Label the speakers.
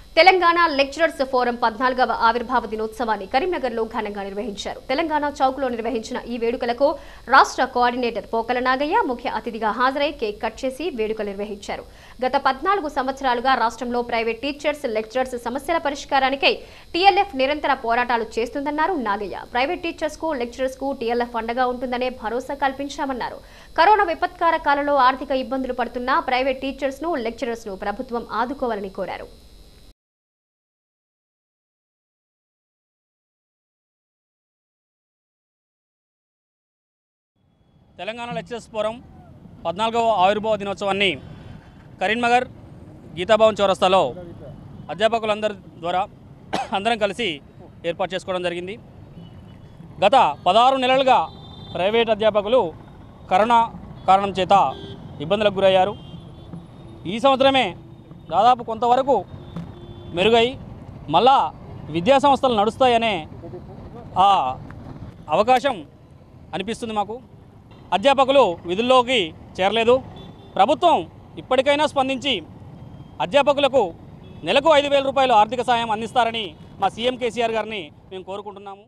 Speaker 1: Telangana lecturers forum పద్నాలుగవ ఆవిర్భావ దినోత్సవాన్ని కరీంనగర్లో ఘనంగా నిర్వహించారు తెలంగాణ చౌక్లో నిర్వహించిన ఈ వేడుకలకు రాష్ట్ర కోఆర్డినేటర్ పోకల నాగయ్య ముఖ్య అతిథిగా హాజరై కేక్ కట్ చేసి వేడుకలు నిర్వహించారు గత పద్నాలుగు సంవత్సరాలుగా రాష్ట్రంలో ప్రైవేట్ టీచర్స్ లెక్చరర్స్ సమస్యల పరిష్కారానికై టీఎల్ఎఫ్ నిరంతర పోరాటాలు చేస్తుందన్నారు నాగయ్య ప్రైవేట్ టీచర్స్ కు లెక్చరర్స్ కు టీఎల్ఎఫ్ అండగా ఉంటుందనే భరోసా కల్పించామన్నారు కరోనా విపత్కార కాలంలో ఆర్థిక ఇబ్బందులు పడుతున్న ప్రైవేట్ టీచర్స్ ను లెక్చరర్స్ ను ప్రభుత్వం ఆదుకోవాలని కోరారు
Speaker 2: తెలంగాణ లెక్చరర్స్ ఫోరం పద్నాలుగవ ఆవిర్భావ దినోత్సవాన్ని కరీంనగర్ గీతాభవన్ చౌరస్తాలో అధ్యాపకులందరి ద్వారా అందరం కలిసి ఏర్పాటు చేసుకోవడం జరిగింది గత పదహారు నెలలుగా ప్రైవేట్ అధ్యాపకులు కరోనా కారణం చేత ఇబ్బందులకు గురయ్యారు ఈ సంవత్సరమే దాదాపు కొంతవరకు మెరుగై మళ్ళా విద్యా సంస్థలు నడుస్తాయనే ఆ అవకాశం అనిపిస్తుంది మాకు అధ్యాపకులు విధుల్లోకి చేరలేదు ప్రభుత్వం ఇప్పటికైనా స్పందించి అధ్యాపకులకు నెలకు ఐదు వేల రూపాయలు ఆర్థిక సాయం అందిస్తారని మా సీఎం కేసీఆర్ గారిని మేము కోరుకుంటున్నాము